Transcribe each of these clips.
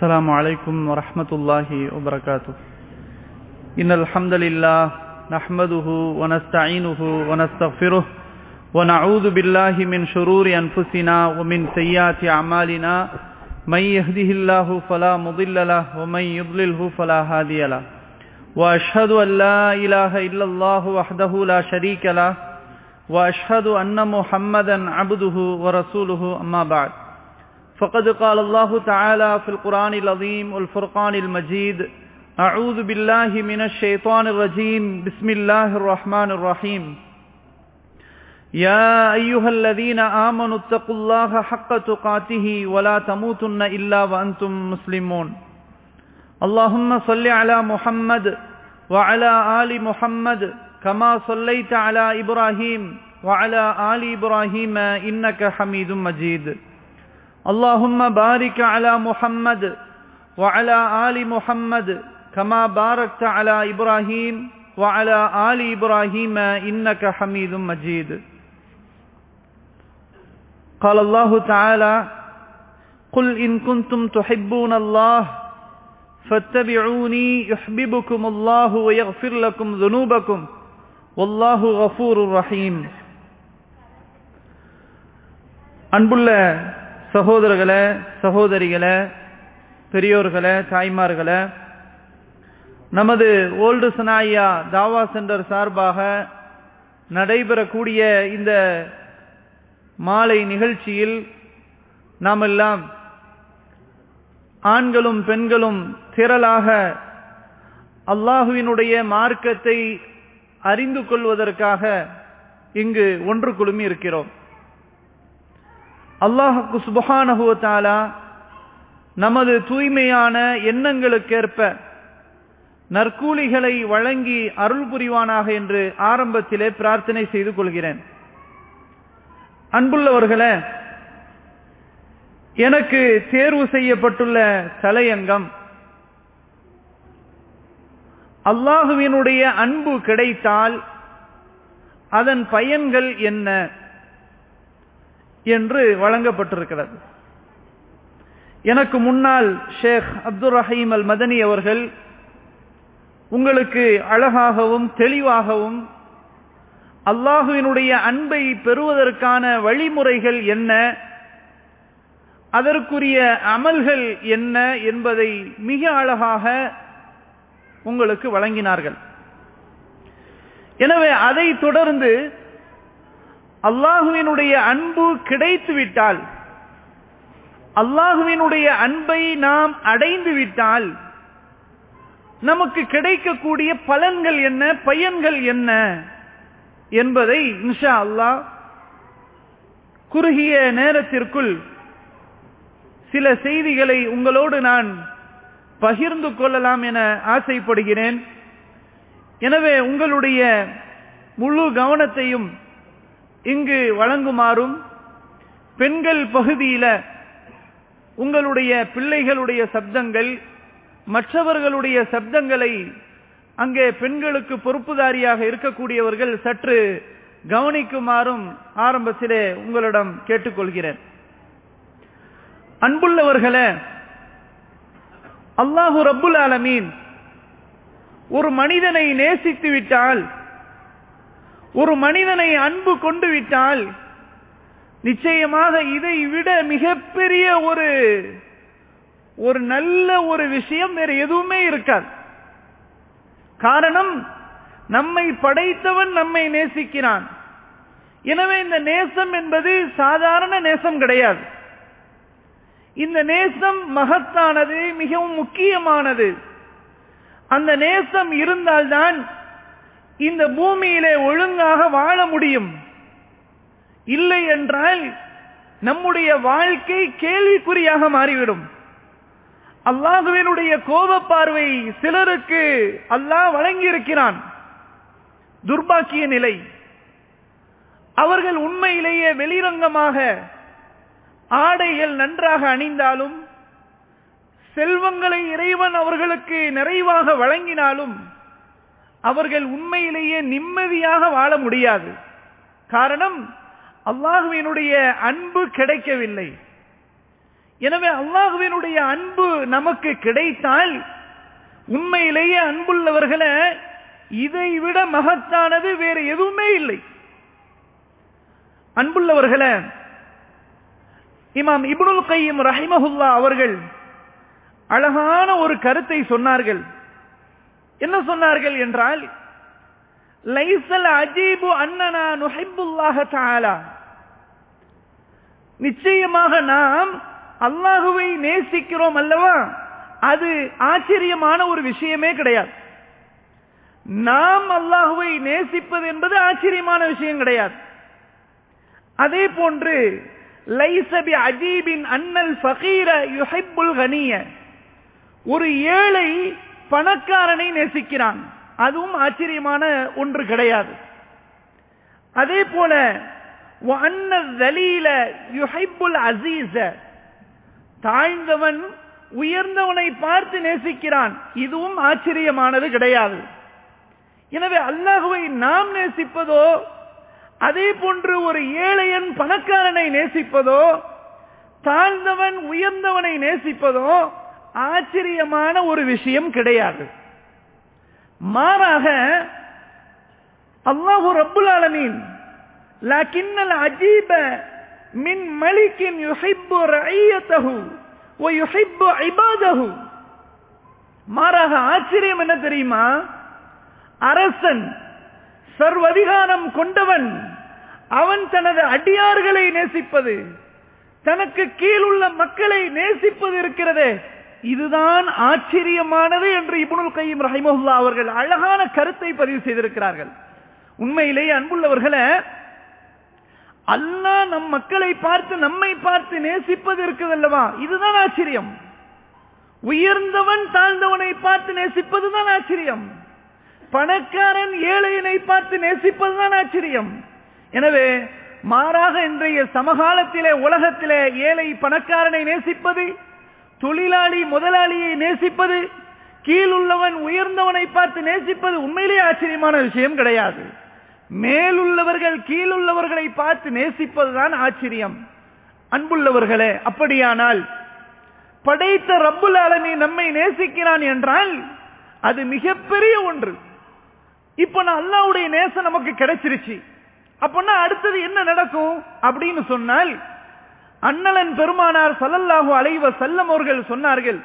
السلام عليكم ورحمة الله وبركاته إن الحمد لله نحمده ونستعينه ونستغفره ونعوذ بالله من شرور أنفسنا ومن سيئات أعمالنا من يهده الله فلا مضل له ومن يضلله فلا هادي له وأشهد أن لا إله إلا الله وحده لا شريك له وأشهد أن محمدا عبده ورسوله أما بعد فقد قال الله تعالى في القرآن العظيم والفرقان المجيد أعوذ بالله من الشيطان الرجيم بسم الله الرحمن الرحيم يا أيها الذين آمنوا اتقوا الله حق تقاته ولا تموتن إلا وأنتم مسلمون اللهم صل على محمد وعلى آل محمد كما صليت على إبراهيم وعلى آل إبراهيم إنك حميد مجيد اللهم بارك على محمد وعلى آل محمد كما باركت على إبراهيم وعلى آل إبراهيم إنك حميد مجيد قال الله تعالى قل إن كنتم تحبون الله فاتبعوني يحببكم الله ويغفر لكم ذنوبكم والله غفور رحيم அன்புள்ள சகோதரர்களே சகோதரிகளே பெரியோர்களே தாய்மார்களே நமது ஓல்டு சனாயா தாவா சென்டர் சார்பாக நடைபெறக்கூடிய இந்த மாலை நிகழ்ச்சியில் நாம் எல்லாம் ஆண்களும் பெண்களும் திரளாக அல்லாஹுவினுடைய மார்க்கத்தை அறிந்து கொள்வதற்காக இங்கு ஒன்று குழுமி இருக்கிறோம் அல்லாஹுக்கு சுபஹானஹுவத்தாலா நமது தூய்மையான எண்ணங்களுக்கேற்ப நற்கூலிகளை வழங்கி அருள் புரிவானாக என்று ஆரம்பத்திலே பிரார்த்தனை செய்து கொள்கிறேன் அன்புள்ளவர்களே எனக்கு தேர்வு செய்யப்பட்டுள்ள தலையங்கம் அல்லாஹுவினுடைய அன்பு கிடைத்தால் அதன் பயன்கள் என்ன என்று வழங்கப்பட்டிருக்கிறது எனக்கு முன்னால் ஷேக் அப்துல் ரஹீம் அல் மதனி அவர்கள் உங்களுக்கு அழகாகவும் தெளிவாகவும் அல்லாஹுவினுடைய அன்பை பெறுவதற்கான வழிமுறைகள் என்ன அதற்குரிய அமல்கள் என்ன என்பதை மிக அழகாக உங்களுக்கு வழங்கினார்கள் எனவே அதை தொடர்ந்து அல்லாஹுவினுடைய அன்பு கிடைத்துவிட்டால் அல்லாஹுவினுடைய அன்பை நாம் அடைந்து விட்டால் நமக்கு கிடைக்கக்கூடிய பலன்கள் என்ன பயன்கள் என்ன என்பதை இன்ஷா அல்லாஹ் குறுகிய நேரத்திற்குள் சில செய்திகளை உங்களோடு நான் பகிர்ந்து கொள்ளலாம் என ஆசைப்படுகிறேன் எனவே உங்களுடைய முழு கவனத்தையும் இங்கு வழங்குமாறும் பெண்கள் பகுதியில உங்களுடைய பிள்ளைகளுடைய சப்தங்கள் மற்றவர்களுடைய சப்தங்களை அங்கே பெண்களுக்கு பொறுப்புதாரியாக இருக்கக்கூடியவர்கள் சற்று கவனிக்குமாறும் ஆரம்பத்திலே உங்களிடம் கேட்டுக்கொள்கிறேன் அன்புள்ளவர்களே அல்லாஹு ரப்புல் ஆலமீன் ஒரு மனிதனை நேசித்து விட்டால் ஒரு மனிதனை அன்பு கொண்டு விட்டால் நிச்சயமாக இதை விட மிகப்பெரிய ஒரு ஒரு நல்ல ஒரு விஷயம் வேற எதுவுமே இருக்காது காரணம் நம்மை படைத்தவன் நம்மை நேசிக்கிறான் எனவே இந்த நேசம் என்பது சாதாரண நேசம் கிடையாது இந்த நேசம் மகத்தானது மிகவும் முக்கியமானது அந்த நேசம் இருந்தால்தான் இந்த பூமியிலே ஒழுங்காக வாழ முடியும் இல்லை என்றால் நம்முடைய வாழ்க்கை கேள்விக்குறியாக மாறிவிடும் அல்லாஹுவினுடைய கோப பார்வை சிலருக்கு அல்லாஹ் வழங்கியிருக்கிறான் துர்பாக்கிய நிலை அவர்கள் உண்மையிலேயே வெளிரங்கமாக ஆடைகள் நன்றாக அணிந்தாலும் செல்வங்களை இறைவன் அவர்களுக்கு நிறைவாக வழங்கினாலும் அவர்கள் உண்மையிலேயே நிம்மதியாக வாழ முடியாது காரணம் அல்லாஹுவினுடைய அன்பு கிடைக்கவில்லை எனவே அல்லாஹுவினுடைய அன்பு நமக்கு கிடைத்தால் உண்மையிலேயே அன்புள்ளவர்களை இதை விட மகத்தானது வேறு எதுவுமே இல்லை அன்புள்ளவர்களை இமாம் இப்னுல் கையம் ரஹிமஹுல்லா அவர்கள் அழகான ஒரு கருத்தை சொன்னார்கள் என்ன சொன்னார்கள் என்றால் லைசல் அஜீபு அன்னனா நுஹிப்புல்லாஹ தஆலா நிச்சயமாக நாம் அல்லாஹுவை நேசிக்கிறோம் அல்லவா அது ஆச்சரியமான ஒரு விஷயமே கிடையாது நாம் அல்லாஹுவை நேசிப்பது என்பது ஆச்சரியமான விஷயம் கிடையாது அதே போன்று லைசபி அஜீபின் அன்னல் ஃபகீர யுஹிப்புல் கனிய ஒரு ஏழை பணக்காரனை நேசிக்கிறான் அதுவும் ஆச்சரியமான ஒன்று கிடையாது அதே போல அசீச தாழ்ந்தவன் உயர்ந்தவனை பார்த்து நேசிக்கிறான் இதுவும் ஆச்சரியமானது கிடையாது எனவே அல்லாஹுவை நாம் நேசிப்பதோ அதே போன்று ஒரு ஏழையன் பணக்காரனை நேசிப்பதோ தாழ்ந்தவன் உயர்ந்தவனை நேசிப்பதோ ஆச்சரியமான ஒரு விஷயம் கிடையாது மாறாக அல்லாஹு ரப்புல் ஆலமீன் லக்கின்னல் அஜீப மின் மலிக்கின் யுஹிப்பு ரஐயத்தஹு வ யுஹிப்பு இபாதஹு மாறாக ஆச்சரியம் என்ன தெரியுமா அரசன் சர்வதிகாரம் கொண்டவன் அவன் தனது அடியார்களை நேசிப்பது தனக்கு கீழுள்ள மக்களை நேசிப்பது இருக்கிறதே இதுதான் ஆச்சரியமானது என்று இபுனுல் கையும் ரஹிமஹுல்லா அவர்கள் அழகான கருத்தை பதிவு செய்திருக்கிறார்கள் உண்மையிலேயே அன்புள்ளவர்களை அல்லாஹ் நம் மக்களை பார்த்து நம்மை பார்த்து நேசிப்பது இருக்குது அல்லவா இதுதான் ஆச்சரியம் உயர்ந்தவன் தாழ்ந்தவனை பார்த்து நேசிப்பதுதான் ஆச்சரியம் பணக்காரன் ஏழையனை பார்த்து நேசிப்பதுதான் ஆச்சரியம் எனவே மாறாக இன்றைய சமகாலத்திலே உலகத்திலே ஏழை பணக்காரனை நேசிப்பது தொழிலாளி முதலாளியை நேசிப்பது கீழுள்ளவன் உயர்ந்தவனை பார்த்து நேசிப்பது உண்மையிலே ஆச்சரியமான விஷயம் கிடையாது மேலுள்ளவர்கள் கீழுள்ளவர்களை பார்த்து நேசிப்பதுதான் ஆச்சரியம் அன்புள்ளவர்களே அப்படியானால் படைத்த ரப்புல் ஆலமி நம்மை நேசிக்கிறான் என்றால் அது மிகப்பெரிய ஒன்று இப்ப நான் அல்லாவுடைய நேசம் நமக்கு கிடைச்சிருச்சு அப்படின்னா அடுத்தது என்ன நடக்கும் அப்படின்னு சொன்னால் அண்ணலன் பெருமானார் சல்லல்லாஹு அலைவ செல்லம் அவர்கள் சொன்னார்கள்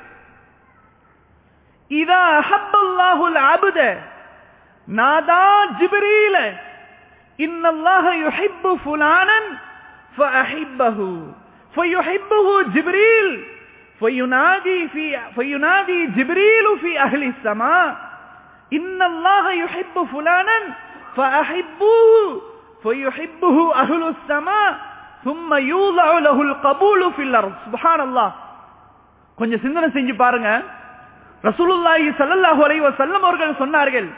இதா அஹப்பல்லாஹுல் அபுத நாதா ஜிப்ரீல இன்னல்லாஹ யுஹிப்பு ஃபுலானன் فأحبه فيحبه جبريل فينادي في فينادي جبريل في أهل السماء إن الله يحب فلانا فأحبوه فيحبه أهل السماء ثم يوضع له القبول في الأرض سبحان الله கொஞ்சம் சிந்தனை செஞ்சு பாருங்க ரசூலுல்லாஹி ஸல்லல்லாஹு அலைஹி வஸல்லம் அவர்கள் சொன்னார்கள்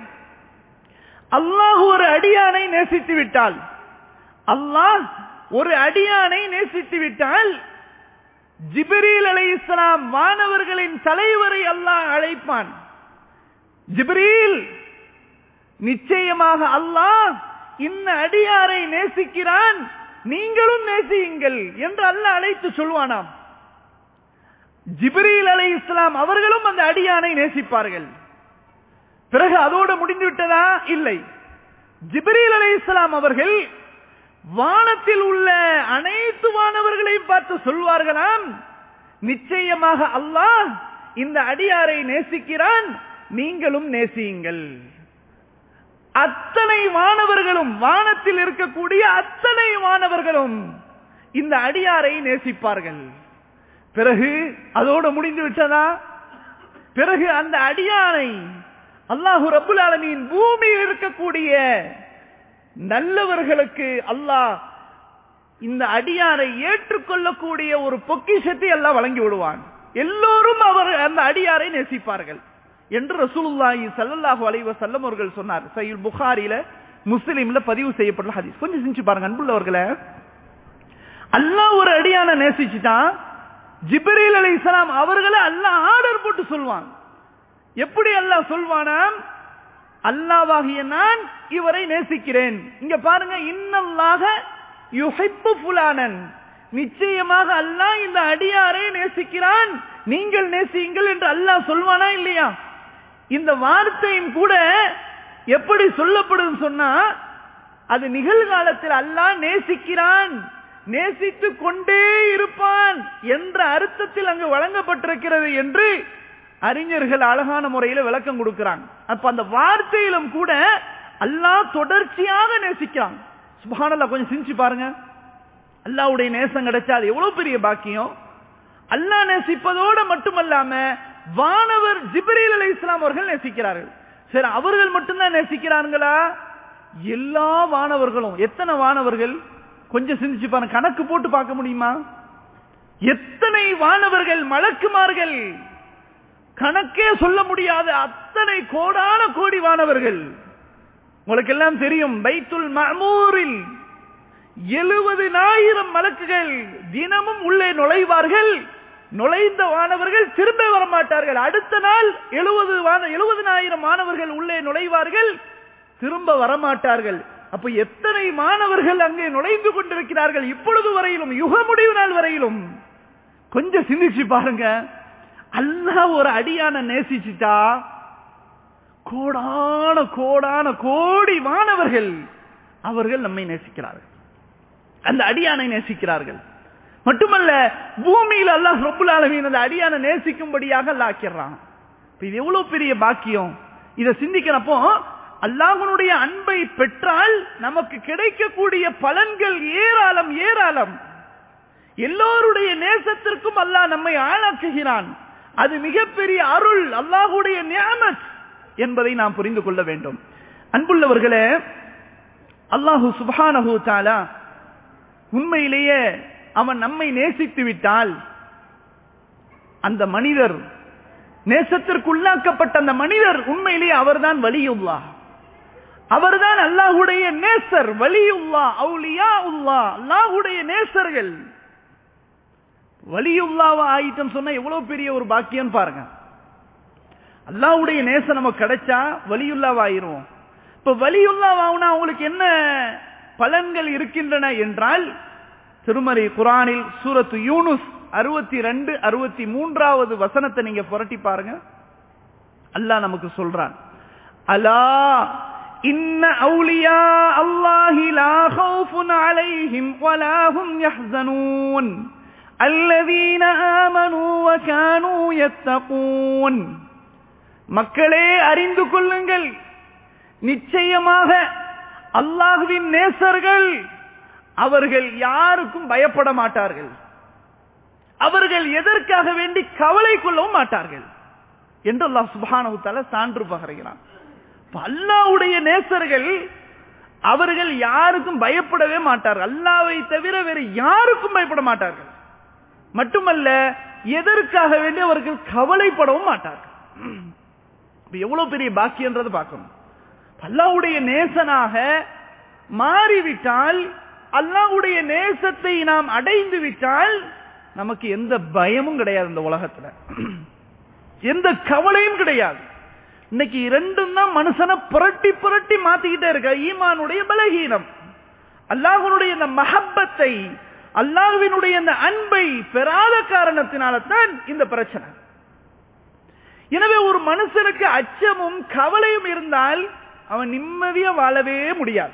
அல்லாஹ் ஒரு அடியானை நேசித்து விட்டால் அல்லாஹ் ஒரு அடியானை நேசித்து விட்டால் ஜிப்ரீல் அலை இஸ்லாம் மாணவர்களின் தலைவரை அல்லாஹ் அழைப்பான் ஜிப்ரீல் நிச்சயமாக அல்லாஹ் இந்த அடியாரை நேசிக்கிறான் நீங்களும் நேசியுங்கள் என்று அல்லாஹ் அழைத்து சொல்வானாம் ஜிப்ரீல் அலை இஸ்லாம் அவர்களும் அந்த அடியானை நேசிப்பார்கள் பிறகு அதோடு முடிந்து விட்டதா இல்லை ஜிப்ரீல் அலை இஸ்லாம் அவர்கள் வானத்தில் உள்ள அனைத்து வானவர்களையும் பார்த்து சொல்வார்களாம் நிச்சயமாக அல்லாஹ் இந்த அடியாரை நேசிக்கிறான் நீங்களும் நேசியுங்கள் அத்தனை வானவர்களும் வானத்தில் இருக்கக்கூடிய அத்தனை வானவர்களும் இந்த அடியாரை நேசிப்பார்கள் பிறகு அதோடு முடிந்து விட்டதா பிறகு அந்த அடியானை அல்லாஹு ரபுல் ஆலமீன் பூமியில் இருக்கக்கூடிய நல்லவர்களுக்கு அல்லாஹ் இந்த அடியாரை ஏற்றுக்கொள்ளக்கூடிய ஒரு பொக்கிஷத்தை எல்லாம் வழங்கி விடுவான் எல்லோரும் அவர் அந்த அடியாரை நேசிப்பார்கள் என்று ரசூலுல்லாஹி ஸல்லல்லாஹு அலைஹி வஸல்லம் அவர்கள் சொன்னார் சஹீஹ் புகாரில முஸ்லிம்ல பதிவு செய்யப்பட்ட ஹதீஸ் கொஞ்சம் சிந்திச்சு பாருங்க அன்புள்ளவர்களே அல்லாஹ் ஒரு அடியான நேசிச்சுட்டான் ஜிப்ரீல் அலைஹிஸ்ஸலாம் அவர்களை அல்லாஹ் ஆர்டர் போட்டு சொல்வான் எப்படி அல்லாஹ் சொல்வானாம் அல்லாவாகிய நான் இவரை நேசிக்கிறேன் இங்க பாருங்க இன்னல்லாக யுஹிப்பு ஃபுலானன் நிச்சயமாக அல்லாஹ் இந்த அடியாரை நேசிக்கிறான் நீங்கள் நேசியுங்கள் என்று அல்லாஹ் சொல்வானா இல்லையா இந்த வார்த்தையும் கூட எப்படி சொல்லப்படும் சொன்னா அது நிகழ்காலத்தில் அல்லாஹ் நேசிக்கிறான் நேசித்துக் கொண்டே இருப்பான் என்ற அர்த்தத்தில் அங்கு வழங்கப்பட்டிருக்கிறது என்று அறிஞர்கள் அழகான முறையில் விளக்கம் கொடுக்கிறாங்க அப்ப அந்த வார்த்தையிலும் கூட அல்லாஹ் தொடர்ச்சியாக நேசிக்கிறான் சுபானல்லா கொஞ்சம் சிரிச்சு பாருங்க அல்லாவுடைய நேசம் கிடைச்சா அது எவ்வளவு பெரிய பாக்கியம் அல்லாஹ் நேசிப்பதோடு மட்டுமல்லாம வானவர் ஜிப்ரீல் அலை இஸ்லாம் அவர்கள் நேசிக்கிறார்கள் சரி அவர்கள் மட்டும்தான் நேசிக்கிறார்களா எல்லா வானவர்களும் எத்தனை வானவர்கள் கொஞ்சம் சிந்திச்சு பாருங்க கணக்கு போட்டு பார்க்க முடியுமா எத்தனை வானவர்கள் மலக்குமார்கள் கணக்கே சொல்ல முடியாத அத்தனை கோடான கோடி வானவர்கள் உங்களுக்கு எல்லாம் தெரியும் பைத்துல் மமூரில் எழுபதினாயிரம் மலக்குகள் தினமும் உள்ளே நுழைவார்கள் நுழைந்த மாணவர்கள் திரும்ப வர மாட்டார்கள் அடுத்த நாள் எழுபது எழுபதினாயிரம் மாணவர்கள் உள்ளே நுழைவார்கள் திரும்ப வரமாட்டார்கள் அப்ப எத்தனை மாணவர்கள் அங்கே நுழைந்து கொண்டிருக்கிறார்கள் இப்பொழுது வரையிலும் யுக முடிவு நாள் வரையிலும் கொஞ்சம் சிந்திச்சு பாருங்க அல்லாஹ் ஒரு அடியான நேசிச்சுட்டா கோடான கோடான கோடி மாணவர்கள் அவர்கள் நம்மை நேசிக்கிறார்கள் அந்த அடியானை நேசிக்கிறார்கள் மட்டுமல்ல பூமியில் அல்லாஹ் ரப்புல் ஆலமீன் அந்த அடியான நேசிக்கும்படியாக ஆக்கிறான் இது எவ்வளவு பெரிய பாக்கியம் இதை சிந்திக்கிறப்போ அல்லாஹனுடைய அன்பை பெற்றால் நமக்கு கிடைக்கக்கூடிய பலன்கள் ஏராளம் ஏராளம் எல்லோருடைய நேசத்திற்கும் அல்லாஹ் நம்மை ஆளாக்குகிறான் அது மிகப்பெரிய அருள் அல்லாஹுடைய நியாமத் என்பதை நாம் புரிந்து கொள்ள வேண்டும் அன்புள்ளவர்களே அல்லாஹு சுபானஹு தாலா உண்மையிலேயே அவன் நம்மை நேசித்து விட்டால் அந்த மனிதர் நேசத்திற்குள்ளாக்கப்பட்ட அந்த மனிதர் உண்மையிலேயே அவர்தான் வலியுல்லா அவர்தான் அல்லாஹுடைய நேசர் வலியுல்லா அவுலியா உல்லா அல்லாஹுடைய நேசர்கள் வலியுல்லாவா ஆயிட்டம் சொன்னா எவ்வளவு பெரிய ஒரு பாக்கியம் பாருங்க அல்லாஹுடைய நேசம் நமக்கு கிடைச்சா வலியுல்லாவா ஆயிரும் இப்ப வலியுல்லாவாவுனா அவங்களுக்கு என்ன பலன்கள் இருக்கின்றன என்றால் திருமறை குரானில் சூரத்து யூனுஸ் அறுபத்தி ரெண்டு அறுபத்தி மூன்றாவது வசனத்தை நீங்க புரட்டி பாருங்க அல்லாஹ் நமக்கு சொல்றான் அலா இன்ன அவுலியா அல்லாஹி லா ஹவுஃபுன் அலைஹிம் வலா ஹும் யஹ்ஸனூன் الذين آمنوا وكانوا يتقون மக்களே அறிந்து கொள்ளுங்கள் நிச்சயமாக அல்லாஹுவின் நேசர்கள் அவர்கள் யாருக்கும் பயப்பட மாட்டார்கள் அவர்கள் எதற்காக வேண்டி கவலை கொள்ளவும் மாட்டார்கள் என்று அல்லாஹ் சுபானவுத்தால சான்று பகருகிறான் அல்லாவுடைய நேசர்கள் அவர்கள் யாருக்கும் பயப்படவே மாட்டார்கள் அல்லாவை தவிர வேறு யாருக்கும் பயப்பட மாட்டார்கள் மட்டுமல்ல எதற்காக வேண்டி அவர்கள் கவலைப்படவும் மாட்டார்கள் எவ்வளவு பெரிய பாக்கியன்றது பார்க்கணும் அல்லாவுடைய நேசனாக மாறிவிட்டால் அல்லாவுடைய நேசத்தை நாம் அடைந்து விட்டால் நமக்கு எந்த பயமும் கிடையாது இந்த உலகத்துல எந்த கவலையும் கிடையாது இன்னைக்கு இரண்டும் தான் மனுஷனை புரட்டி புரட்டி மாத்திக்கிட்டே இருக்க ஈமானுடைய பலகீனம் அல்லாஹனுடைய இந்த மஹப்பத்தை அல்லாஹுவினுடைய இந்த அன்பை பெறாத காரணத்தினால தான் இந்த பிரச்சனை எனவே ஒரு மனுஷனுக்கு அச்சமும் கவலையும் இருந்தால் அவன் நிம்மதியா வாழவே முடியாது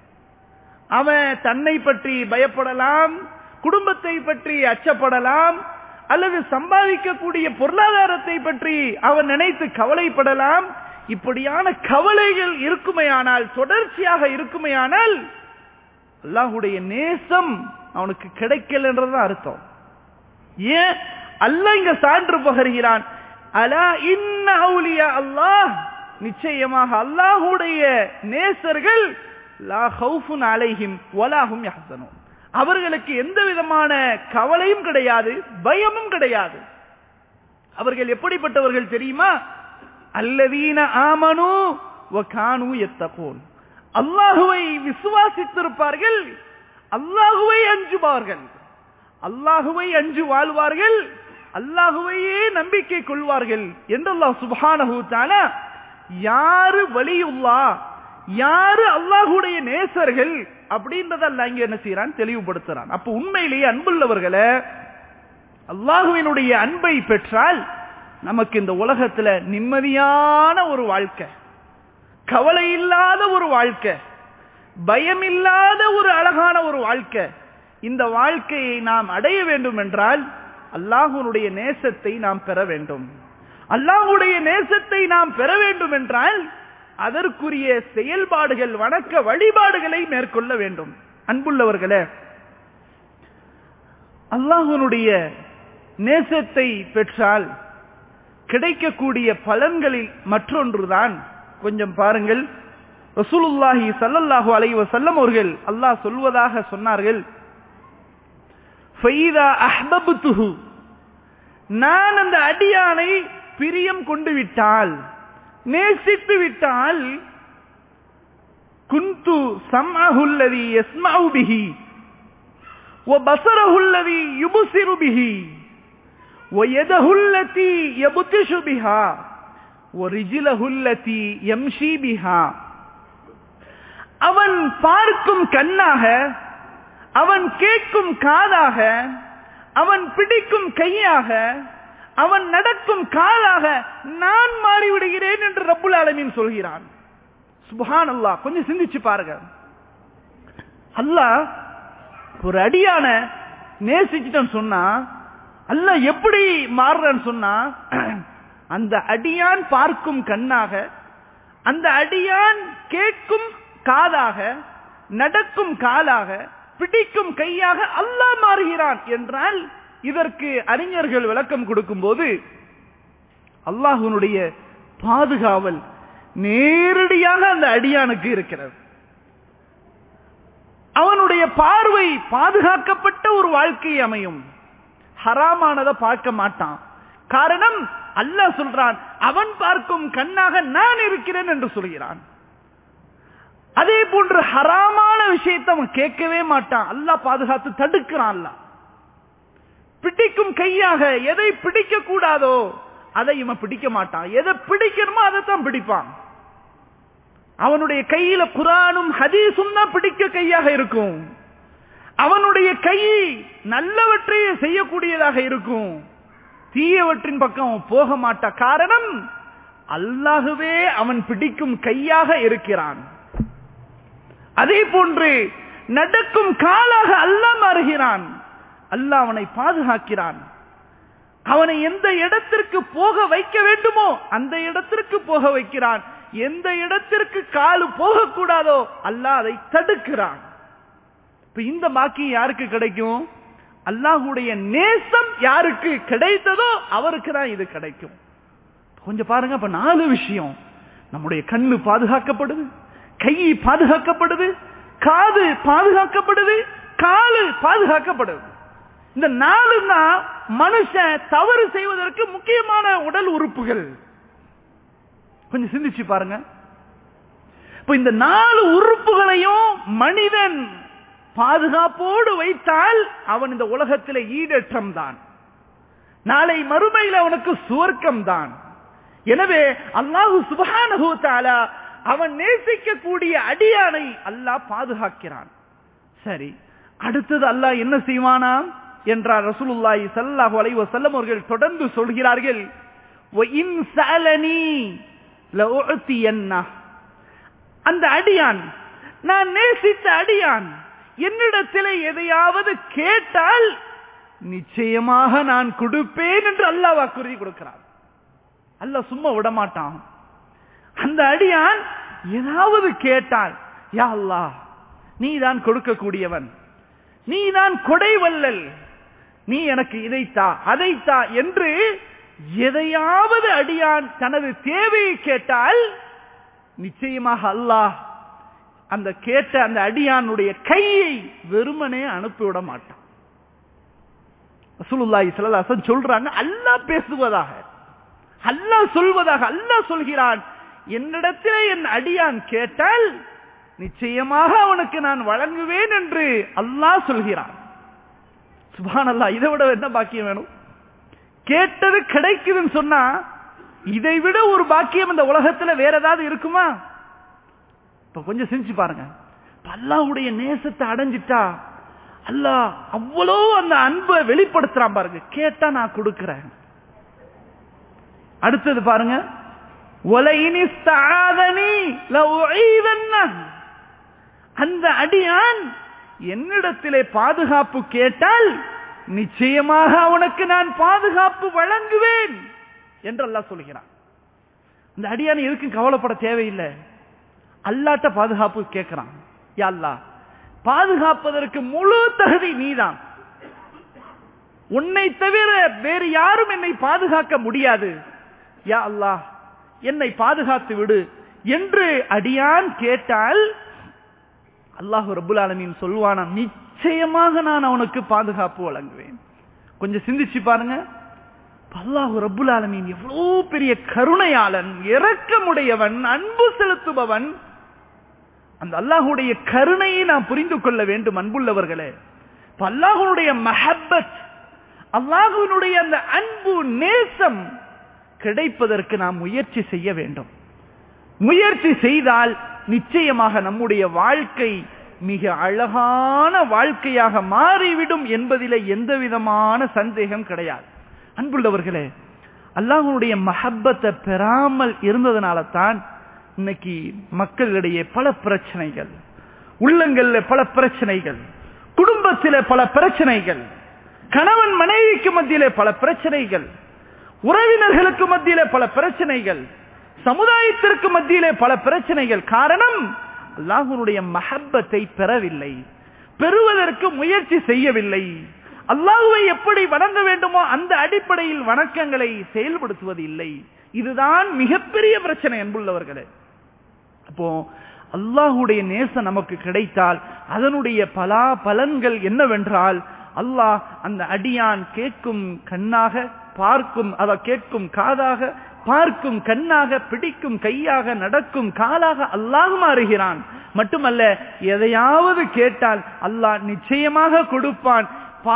அவன் தன்னை பற்றி பயப்படலாம் குடும்பத்தை பற்றி அச்சப்படலாம் அல்லது சம்பாதிக்கக்கூடிய பொருளாதாரத்தை பற்றி அவன் நினைத்து கவலைப்படலாம் இப்படியான கவலைகள் இருக்குமையானால் தொடர்ச்சியாக இருக்குமையானால் அல்லாஹுடைய நேசம் அவனுக்கு கிடைக்கல என்றதான் அர்த்தம் ஏன் அல்ல இங்க சான்று பகர்கிறான் அலா இன்ன அவுலியா அல்லாஹ் நிச்சயமாக அல்லாஹுடைய நேசர்கள் லா ஹவுஃபுன் அலைஹிம் வலாஹும் யஹ்சனூன் அவர்களுக்கு எந்த விதமான கவலையும் கிடையாது பயமும் கிடையாது அவர்கள் எப்படிப்பட்டவர்கள் தெரியுமா அல்லதீன ஆமனு வகானு எத்தகோன் அல்லாஹுவை விசுவாசித்திருப்பார்கள் அல்லாஹுவை அஞ்சுவார்கள் அல்லாஹுவை அஞ்சு வாழ்வார்கள் அல்லாஹுவையே நம்பிக்கை கொள்வார்கள் என்று அல்லாஹ் சுபானஹு தாலா யாரு வலியுல்லா யாரு அல்லாஹுடைய நேசர்கள் அப்படின்றத அல்ல இங்க என்ன செய்யறான் தெளிவுபடுத்துறான் அப்ப உண்மையிலேயே அன்புள்ளவர்களை அல்லாஹுவினுடைய அன்பை பெற்றால் நமக்கு இந்த உலகத்துல நிம்மதியான ஒரு வாழ்க்கை கவலை இல்லாத ஒரு வாழ்க்கை பயம் இல்லாத ஒரு அழகான ஒரு வாழ்க்கை இந்த வாழ்க்கையை நாம் அடைய வேண்டும் என்றால் அல்லாஹுடைய நேசத்தை நாம் பெற வேண்டும் அல்லாஹுடைய நேசத்தை நாம் பெற வேண்டும் என்றால் அதற்குரிய செயல்பாடுகள் வணக்க வழிபாடுகளை மேற்கொள்ள வேண்டும் அன்புள்ளவர்களே அல்லாஹனுடைய நேசத்தை பெற்றால் கிடைக்கக்கூடிய பலன்களில் மற்றொன்றுதான் கொஞ்சம் பாருங்கள் ரசூலுல்லாஹி சல்லல்லாஹு அலைஹி வஸல்லம் அவர்கள் அல்லாஹ் சொல்வதாக சொன்னார்கள் ஃபைதா அஹ்பப்துஹு நான் அந்த அடியானை பிரியம் கொண்டு விட்டால் நேசித்து விட்டால் குந்து சம்அஹுல்லதி யஸ்மஉ பிஹி وبصره الذي يبصر به ويده التي يبطش بها ورجله التي يمشي بها அவன் பார்க்கும் கண்ணாக அவன் கேட்கும் காதாக அவன் பிடிக்கும் கையாக அவன் நடக்கும் காலாக நான் மாறிவிடுகிறேன் என்று ரப்புல் ஆலமீன் சொல்கிறான் சுபஹான் அல்லாஹ் கொஞ்சம் சிந்திச்சு பாருங்க அல்லாஹ் ஒரு அடியான நேசிச்சுட்டேன்னு சொன்னா அல்ல எப்படி மாறுறன்னு சொன்னா அந்த அடியான் பார்க்கும் கண்ணாக அந்த அடியான் கேட்கும் காதாக நடக்கும் காலாக பிடிக்கும் கையாக அல்லாஹ் மாறுகிறான் என்றால் இதற்கு அறிஞர்கள் விளக்கம் கொடுக்கும் போது அல்லாஹுனுடைய பாதுகாவல் நேரடியாக அந்த அடியானுக்கு இருக்கிறது அவனுடைய பார்வை பாதுகாக்கப்பட்ட ஒரு வாழ்க்கை அமையும் ஹராமானதை பார்க்க மாட்டான் காரணம் அல்லாஹ் சொல்றான் அவன் பார்க்கும் கண்ணாக நான் இருக்கிறேன் என்று சொல்கிறான் அதே போன்று ஹராமான விஷயத்தை அவன் கேட்கவே மாட்டான் அல்லாஹ் பாதுகாத்து தடுக்கிறான் அல்லாஹ் பிடிக்கும் கையாக எதை பிடிக்க கூடாதோ அதை இவன் பிடிக்க மாட்டான் எதை பிடிக்கணுமோ அதைத்தான் பிடிப்பான் அவனுடைய கையில குரானும் ஹதீஸும் தான் பிடிக்க கையாக இருக்கும் அவனுடைய கை நல்லவற்றையே செய்யக்கூடியதாக இருக்கும் தீயவற்றின் பக்கம் அவன் போக மாட்டா காரணம் அல்லாகவே அவன் பிடிக்கும் கையாக இருக்கிறான் அதே போன்று நடக்கும் காலாக அல்லாஹ் மாறுகிறான் அல்லாஹ் அவனை பாதுகாக்கிறான் அவனை எந்த இடத்திற்கு போக வைக்க வேண்டுமோ அந்த இடத்திற்கு போக வைக்கிறான் எந்த இடத்திற்கு காலு போகக்கூடாதோ அல்லாஹ் அதை தடுக்கிறான் இப்ப இந்த பாக்கி யாருக்கு கிடைக்கும் அல்லாஹுடைய நேசம் யாருக்கு கிடைத்ததோ அவருக்கு தான் இது கிடைக்கும் கொஞ்சம் பாருங்க அப்ப நாலு விஷயம் நம்முடைய கண்ணு பாதுகாக்கப்படுது கை பாதுகாக்கப்படுது காது பாதுகாக்கப்படுது காலு பாதுகாக்கப்படுது இந்த நாலு தான் மனுஷன் தவறு செய்வதற்கு முக்கியமான உடல் உறுப்புகள் கொஞ்சம் சிந்திச்சு பாருங்க இப்ப இந்த நாலு உறுப்புகளையும் மனிதன் பாதுகாப்போடு வைத்தால் அவன் இந்த உலகத்தில் ஈடேற்றம் தான் நாளை மறுமையில் அவனுக்கு சுவர்க்கம் தான் எனவே அல்லாஹு சுபஹானஹு தஆலா அவன் நேசிக்கக்கூடிய அடியானை அல்லாஹ் பாதுகாக்கிறான் சரி அடுத்தது அல்லாஹ் என்ன செய்வானா என்றார் ரசூலுல்லாஹி ஸல்லல்லாஹு அலைஹி வஸல்லம் அவர்கள் தொடர்ந்து சொல்கிறார்கள் வ இன் சஅலனி லஉத்தியன்னா அந்த அடியான் நான் நேசித்த அடியான் என்னிடத்தில் எதையாவது கேட்டால் நிச்சயமாக நான் கொடுப்பேன் என்று அல்லாஹ் வாக்குறுதி கொடுக்கிறார் அல்லாஹ் சும்மா விட மாட்டான் அந்த அடியான் ஏதாவது கேட்டால் யா அல்லாஹ் நீ தான் கொடுக்கக்கூடியவன் நீ தான் கொடை வல்லல் நீ எனக்கு இதைத்தா அதைத்தா என்று எதையாவது அடியான் தனது தேவையை கேட்டால் நிச்சயமாக அல்லாஹ் அந்த கேட்ட அந்த அடியானுடைய கையை வெறுமனே அனுப்பிவிட மாட்டான் ரசூலுல்லாஹி ஸல்லல்லாஹு அலைஹி வஸல்லம் சொல்றாங்க அல்லாஹ் பேசுவதாக அல்லாஹ் சொல்வதாக அல்லாஹ் சொல்கிறான் என்னிடத்தில் என் அடியான் கேட்டால் நிச்சயமாக அவனுக்கு நான் வழங்குவேன் என்று அல்லாஹ் சொல்கிறான் சுபான் அல்லா இதை விட என்ன பாக்கியம் வேணும் கேட்டது கிடைக்குதுன்னு சொன்னா இதை விட ஒரு பாக்கியம் இந்த உலகத்துல வேற ஏதாவது இருக்குமா இப்ப கொஞ்சம் சிந்திச்சு பாருங்க இப்ப அல்லாஹ்வுடைய நேசத்தை அடைஞ்சிட்டா அல்லாஹ் அவ்வளோ அந்த அன்பை வெளிப்படுத்துறான் பாருங்க கேட்டா நான் கொடுக்கிறேன் அடுத்தது பாருங்க ஒலையினி ஸ்தாதனி லஉஈதன்னஹ். அந்த அடியான் என்னிடத்திலே பாதுகாப்பு கேட்டால் நிச்சயமாக அவனுக்கு நான் பாதுகாப்பு வழங்குவேன் என்று அல்லாஹ் சொல்கிறான் இந்த அடியான் எதுக்கும் கவலைப்பட தேவையில்லை அல்லாட்ட பாதுகாப்பு கேட்கிறான் யா அல்லாஹ் பாதுகாப்பதற்கு முழு தகுதி நீதான் உன்னை தவிர வேறு யாரும் என்னை பாதுகாக்க முடியாது யா அல்லாஹ் என்னை பாதுகாத்து விடு என்று அடியான் கேட்டால் அல்லாஹ் ரபுல் ஆலமீன் சொல்வானாம் நிச்சயமாக நான் அவனுக்கு பாதுகாப்பு வழங்குவேன் கொஞ்சம் சிந்திச்சு பாருங்க அல்லாஹு ரப்புல் ஆலமீன் எவ்வளவு பெரிய கருணையாளன் இரக்கமுடையவன் அன்பு செலுத்துபவன் அந்த அல்லாஹுடைய கருணையை நாம் புரிந்து கொள்ள வேண்டும் அன்புள்ளவர்களே இப்ப அல்லாஹுடைய மஹப்பத் அல்லாஹுவினுடைய அந்த அன்பு நேசம் கிடைப்பதற்கு நாம் முயற்சி செய்ய வேண்டும் முயற்சி செய்தால் நிச்சயமாக நம்முடைய வாழ்க்கை மிக அழகான வாழ்க்கையாக மாறிவிடும் என்பதிலே எந்த விதமான சந்தேகம் கிடையாது அன்புள்ளவர்களே அல்லாஹனுடைய மஹப்பத்தை பெறாமல் இருந்ததுனால தான் இன்னைக்கு மக்களிடையே பல பிரச்சனைகள் உள்ளங்கள்ல பல பிரச்சனைகள் குடும்பத்திலே பல பிரச்சனைகள் கணவன் மனைவிக்கு மத்தியிலே பல பிரச்சனைகள் உறவினர்களுக்கு மத்தியிலே பல பிரச்சனைகள் சமுதாயத்திற்கு மத்தியிலே பல பிரச்சனைகள் காரணம் அல்லாஹனுடைய மஹப்பத்தை பெறவில்லை பெறுவதற்கு முயற்சி செய்யவில்லை அல்லாஹுவை எப்படி வணங்க வேண்டுமோ அந்த அடிப்படையில் வணக்கங்களை செயல்படுத்துவது இல்லை இதுதான் மிகப்பெரிய பிரச்சனை அன்புள்ளவர்களே அப்போ அல்லாஹுடைய நேசம் நமக்கு கிடைத்தால் அதனுடைய பலா பலன்கள் என்னவென்றால் அல்லாஹ் அந்த அடியான் கேட்கும் கண்ணாக பார்க்கும் அத கேட்கும் காதாக பார்க்கும் கண்ணாக பிடிக்கும் கையாக நடக்கும் காலாக அல்லாஹ் மாறுகிறான் மட்டுமல்ல எதையாவது கேட்டால் அல்லாஹ் நிச்சயமாக கொடுப்பான்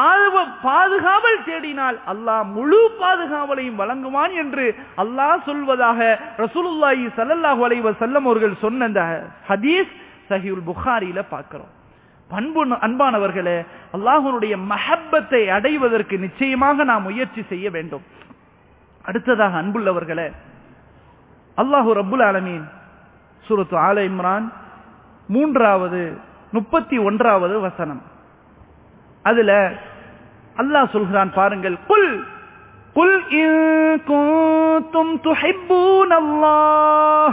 பாதுகாவல் தேடினால் அல்லாஹ் முழு பாதுகாவலையும் வழங்குவான் என்று அல்லாஹ் சொல்வதாக ரசூலுல்லாஹி சல்லல்லாஹு அலைஹி வஸல்லம் அவர்கள் சொன்ன அந்த ஹதீஸ் சஹீல் புகாரியில பார்க்கிறோம் பண்பு அன்பானவர்களே அல்லாஹனுடைய மஹப்பத்தை அடைவதற்கு நிச்சயமாக நாம் முயற்சி செய்ய வேண்டும் அடுத்ததாக அன்புள்ளவர்களே அல்லாஹு ரப்புல் ஆலமீன் சூரத்து ஆல இம்ரான் மூன்றாவது முப்பத்தி ஒன்றாவது வசனம் அதுல அல்லாஹ் சொல்கிறான் பாருங்கள் குல் குல் இன் குந்தும் துஹிப்பூன் அல்லாஹ்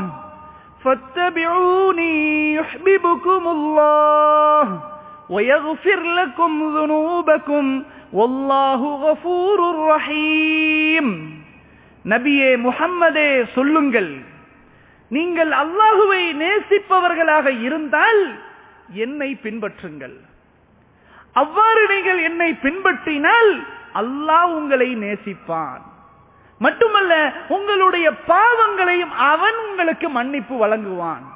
فاتبعوني يحببكم الله ويغفر لكم ذنوبكم والله غفور رحيم நபியே முஹம்மதே சொல்லுங்கள் நீங்கள் அல்லாஹுவை நேசிப்பவர்களாக இருந்தால் என்னை பின்பற்றுங்கள் அவ்வாறு நீங்கள் என்னை பின்பற்றினால் அல்லாஹ் உங்களை நேசிப்பான் மட்டுமல்ல உங்களுடைய பாவங்களையும் அவன் உங்களுக்கு மன்னிப்பு வழங்குவான்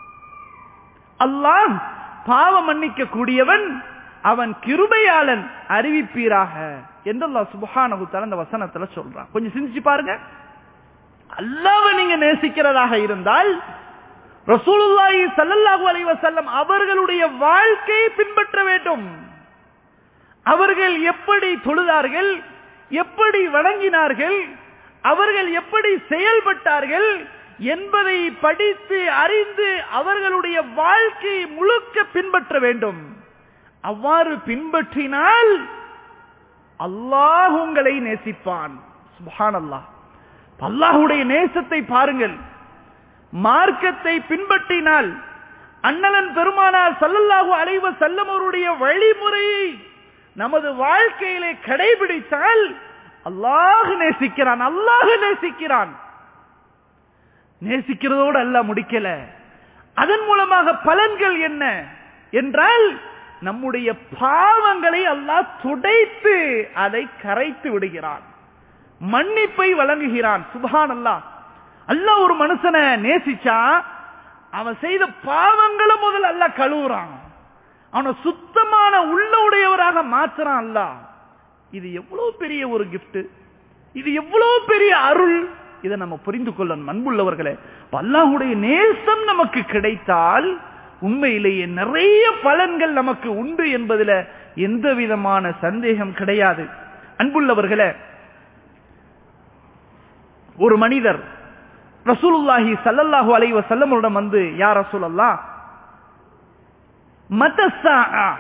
அல்லாஹ் பாவ மன்னிக்க கூடியவன் அவன் கிருபையாளன் அறிவிப்பீராக என்று அல்லாஹ் சுபஹானஹு தஆலா அந்த வசனத்துல சொல்றான் கொஞ்சம் சிந்திச்சு பாருங்க அல்லாஹ்வை நீங்க நேசிக்கிறதாக இருந்தால் ரசூலுல்லாஹி ஸல்லல்லாஹு அலைஹி வஸல்லம் அவர்களுடைய வாழ்க்கையை பின்பற்ற வேண்டும் அவர்கள் எப்படி தொழுதார்கள் எப்படி வணங்கினார்கள் அவர்கள் எப்படி செயல்பட்டார்கள் என்பதை படித்து அறிந்து அவர்களுடைய வாழ்க்கையை முழுக்க பின்பற்ற வேண்டும் அவ்வாறு பின்பற்றினால் அல்லாஹ் உங்களை நேசிப்பான் சுபான் அல்லாஹ் அல்லாஹுடைய நேசத்தை பாருங்கள் மார்க்கத்தை பின்பற்றினால் அண்ணலன் பெருமானார் சல்லல்லாஹு அலைவ செல்லம் அவருடைய வழிமுறையை நமது வாழ்க்கையிலே கடைபிடித்தால் அல்லாஹ் நேசிக்கிறான் அல்லாஹ் நேசிக்கிறான் நேசிக்கிறதோடு அல்ல முடிக்கல அதன் மூலமாக பலன்கள் என்ன என்றால் நம்முடைய பாவங்களை அல்லாஹ் துடைத்து அதை கரைத்து விடுகிறான் மன்னிப்பை வழங்குகிறான் சுபான் அல்லாஹ் அல்லாஹ் ஒரு மனுஷனை நேசிச்சா அவன் செய்த பாவங்களை முதல் அல்ல கழுவுறான் அவனை சுத்தமான உள்ள உடையவராக மாத்துறான் அல்ல இது எவ்வளவு பெரிய ஒரு கிஃப்ட் இது எவ்வளவு பெரிய அருள் இதை நம்ம புரிந்து கொள்ளணும் அன்புள்ளவர்களே அல்லாஹுடைய நேசம் நமக்கு கிடைத்தால் உண்மையிலேயே நிறைய பலன்கள் நமக்கு உண்டு என்பதில் எந்த விதமான சந்தேகம் கிடையாது அன்புள்ளவர்களே ஒரு மனிதர் ரசூலுல்லாஹி சல்லல்லாஹு அலைஹி வஸல்லமரிடம் வந்து யா ரசூலல்லா மத்தஸா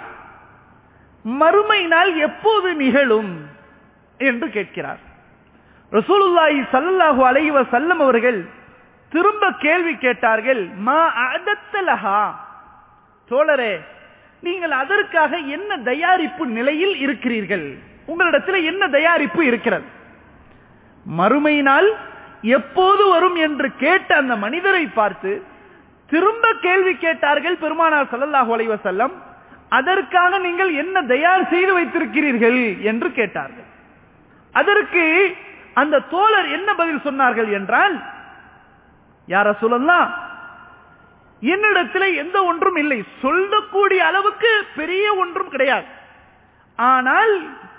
மறுமை நாள் எப்போது நிகழும் என்று கேட்கிறார் ரசூலுல்லாஹி சல்லல்லாஹு அலைஹி வஸல்லம் அவர்கள் திரும்ப கேள்வி கேட்டார்கள் மா அதத்தலஹா தோழரே நீங்கள் அதற்காக என்ன தயாரிப்பு நிலையில் இருக்கிறீர்கள் உங்களிடத்தில் என்ன தயாரிப்பு இருக்கிறது மறுமையினால் எப்போது வரும் என்று கேட்ட அந்த மனிதரை பார்த்து திரும்ப கேள்வி கேட்டார்கள் பெருமானார் சல்லல்லாஹு அலைஹி வஸல்லம் அதற்காக நீங்கள் என்ன தயார் செய்து வைத்திருக்கிறீர்கள் என்று கேட்டார்கள் அதற்கு அந்த தோழர் என்ன பதில் சொன்னார்கள் என்றால் யார சொல்லலாம் என்னிடத்தில் எந்த ஒன்றும் இல்லை சொல்லக்கூடிய அளவுக்கு பெரிய ஒன்றும் கிடையாது ஆனால்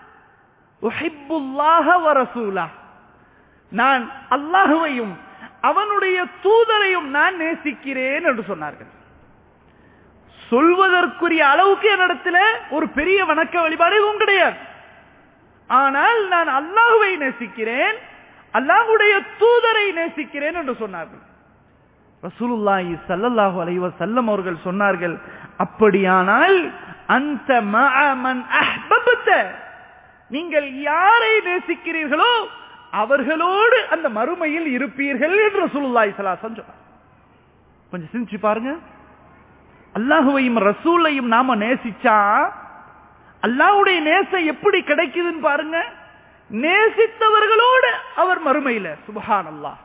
நான் அல்லாஹுவையும் அவனுடைய தூதரையும் நான் நேசிக்கிறேன் என்று சொன்னார்கள் சொல்வதற்குரிய அளவுக்கு என்னிடத்தில் ஒரு பெரிய வணக்க வழிபாடு எதுவும் கிடையாது ஆனால் நான் அல்லாஹுவை நேசிக்கிறேன் அல்லாஹுடைய தூதரை நேசிக்கிறேன் என்று சொன்னார்கள் ரசூலுல்லாஹி சல்லல்லாஹு அலைஹி வஸல்லம் அவர்கள் சொன்னார்கள் அப்படியானால் அந்த மஅமன் அஹ்பப்த நீங்கள் யாரை நேசிக்கிறீர்களோ அவர்களோடு அந்த மறுமையில் இருப்பீர்கள் என்று ரசூலுல்லாஹி ஸல்லல்லாஹு சொன்னார் கொஞ்சம் சிந்திச்சு பாருங்க அல்லாஹுவையும் ரசூலையும் நாம நேசிச்சா அல்லாஹுடைய நேசம் எப்படி கிடைக்குதுன்னு பாருங்க நேசித்தவர்களோடு அவர் மறுமையில சுபஹான் அல்லாஹ்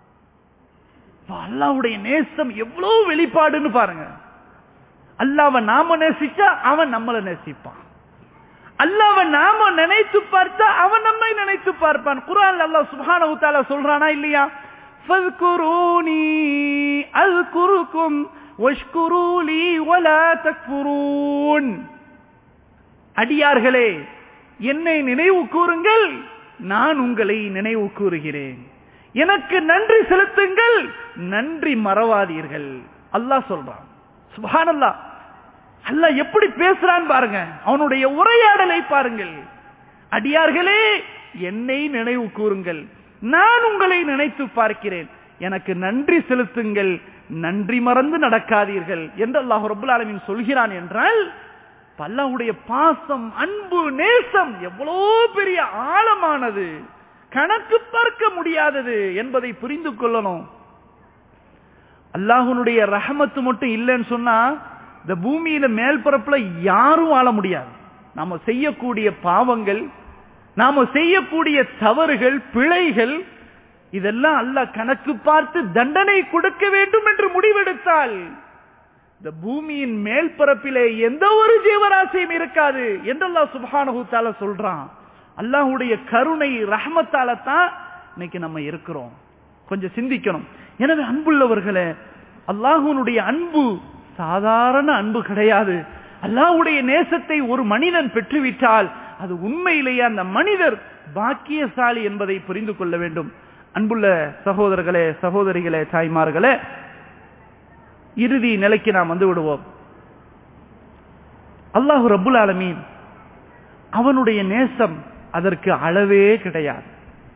அல்லாவுடைய நேசம் எவ்வளவு வெளிப்பாடுன்னு பாருங்க அல்லாவ நாம நேசிச்சா அவன் நம்மளை நேசிப்பான் அல்லாவ நாம நினைத்து பார்த்தா அவன் நம்மை நினைத்து பார்ப்பான் குரான் அல்லாஹ் சுப்ஹானஹு தஆலா சொல்றானா இல்லையா ஃபذ்குரூனி அذ்குருக்கும் வஷ்குரூ லீ வலா தக்ஃபுரூன் அடியார்களே என்னை நினைவு கூறுங்கள் நான் உங்களை நினைவு கூறுகிறேன் எனக்கு நன்றி செலுத்துங்கள் நன்றி மறவாதீர்கள் அல்லாஹ் சொல்றான் சுபானல்லா அல்லாஹ் எப்படி பேசுறான் பாருங்க அவனுடைய உரையாடலை பாருங்கள் அடியார்களே என்னை நினைவு கூறுங்கள் நான் உங்களை நினைத்து பார்க்கிறேன் எனக்கு நன்றி செலுத்துங்கள் நன்றி மறந்து நடக்காதீர்கள் என்று அல்லாஹ் ரபுல் ஆலமின் சொல்கிறான் என்றால் பல்லாவுடைய பாசம் அன்பு நேசம் எவ்வளோ பெரிய ஆழமானது கணக்கு பார்க்க முடியாதது என்பதை புரிந்து கொள்ளணும் அல்லாஹனுடைய ரஹமத்து மட்டும் இல்லைன்னு சொன்னா இந்த பூமியில மேல் பரப்புல யாரும் வாழ முடியாது நாம செய்யக்கூடிய பாவங்கள் நாம செய்யக்கூடிய தவறுகள் பிழைகள் இதெல்லாம் அல்லாஹ் கணக்கு பார்த்து தண்டனை கொடுக்க வேண்டும் என்று முடிவெடுத்தால் இந்த பூமியின் மேல் பரப்பிலே எந்த ஒரு ஜீவராசியும் இருக்காது என்று அல்லாஹ் சுபானு தால சொல்றான் அல்லாஹுடைய கருணை ரஹமத்தால தான் இன்னைக்கு நம்ம இருக்கிறோம் கொஞ்சம் சிந்திக்கணும் எனவே அன்புள்ளவர்களே அல்லாஹுனுடைய அன்பு சாதாரண அன்பு கிடையாது அல்லாஹுடைய நேசத்தை ஒரு மனிதன் பெற்றுவிட்டால் அது உண்மையிலேயே அந்த மனிதர் பாக்கியசாலி என்பதை புரிந்து கொள்ள வேண்டும் அன்புள்ள சகோதரர்களே சகோதரிகளே தாய்மார்களே இறுதி நிலைக்கு நாம் வந்து விடுவோம் அல்லாஹு ரபுல் ஆலமீன் அவனுடைய நேசம் அதற்கு அளவே கிடையாது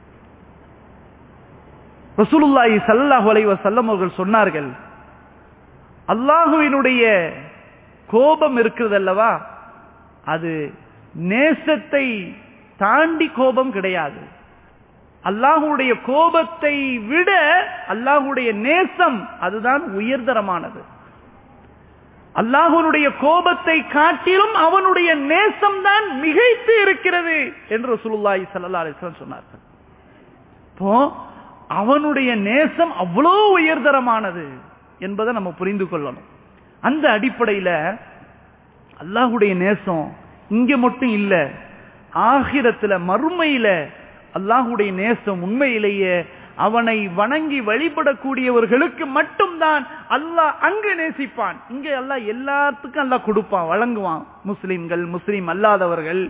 ரசூலுல்லாஹி சல்லாஹு அலைஹி வஸல்லம் அவர்கள் சொன்னார்கள் அல்லாஹுவினுடைய கோபம் இருக்கிறது அல்லவா அது நேசத்தை தாண்டி கோபம் கிடையாது அல்லாஹுடைய கோபத்தை விட அல்லாஹுடைய நேசம் அதுதான் உயர்தரமானது அல்லாஹுடைய கோபத்தை காட்டிலும் அவனுடைய நேசம் தான் மிகைத்து இருக்கிறது என்று சுலுல்லாஹி சல்லா அலிஸ்லாம் சொன்னார்கள் இப்போ அவனுடைய நேசம் அவ்வளோ உயர்தரமானது என்பதை நம்ம புரிந்து கொள்ளணும் அந்த அடிப்படையில் அல்லாஹுடைய நேசம் இங்க மட்டும் இல்ல ஆகிரத்துல மறுமையில அல்லாஹுடைய நேசம் உண்மையிலேயே அவனை வணங்கி வழிபடக்கூடியவர்களுக்கு மட்டும்தான் அல்லாஹ் அங்கு நேசிப்பான் இங்க அல்லாஹ் எல்லாத்துக்கும் அல்லாஹ் கொடுப்பான் வழங்குவான் முஸ்லிம்கள் முஸ்லிம் அல்லாதவர்கள்